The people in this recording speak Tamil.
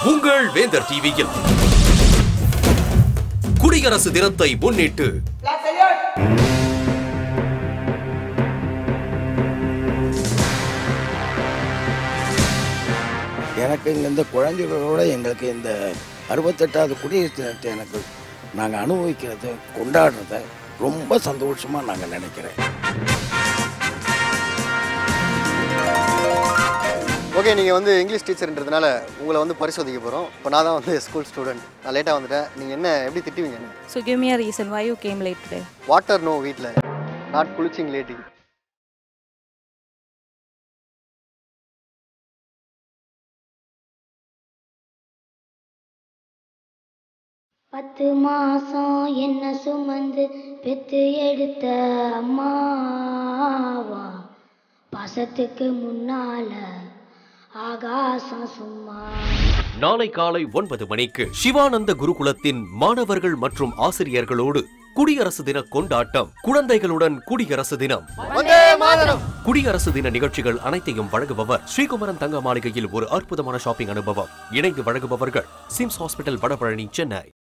உங்கள் வேந்தர் டிவியில் குடியரசு தினத்தை முன்னிட்டு எனக்கு இங்க இந்த குழந்தைகளோட எங்களுக்கு இந்த அறுபத்தெட்டாவது குடியரசு தினத்தை எனக்கு நாங்கள் அனுபவிக்கிறத கொண்டாடுறத ரொம்ப சந்தோஷமாக நாங்கள் நினைக்கிறேன் ஓகே நீங்கள் வந்து இங்கிலீஷ் டீச்சர்ன்றதுனால உங்களை வந்து பரிசோதிக்க போகிறோம் இப்போ நான் தான் வந்து ஸ்கூல் ஸ்டூடெண்ட் நான் லேட்டாக வந்துட்டேன் நீங்கள் என்ன எப்படி திட்டுவீங்க என்ன So give me a reason why you came late today. Water no வீட்டில் நாட் குளிச்சிங் லேட்டி பத்து மாசம் என்ன சுமந்து பெத்து எடுத்த அம்மாவா பாசத்துக்கு முன்னால ஆகாசம் சும்மா நாளை காலை ஒன்பது மணிக்கு சிவானந்த குருகுலத்தின் மாணவர்கள் மற்றும் ஆசிரியர்களோடு குடியரசு தின கொண்டாட்டம் குழந்தைகளுடன் குடியரசு தினம் வந்தே மாதரம் குடியரசு தின நிகழ்ச்சிகள் அனைத்தையும் வழங்குபவர் ஸ்ரீகுமரன் தங்க மாளிகையில் ஒரு அற்புதமான ஷாப்பிங் அனுபவம் இணைந்து வழங்குபவர்கள் சிம்ஸ் ஹாஸ்பிட்டல் வடபழனி சென்னை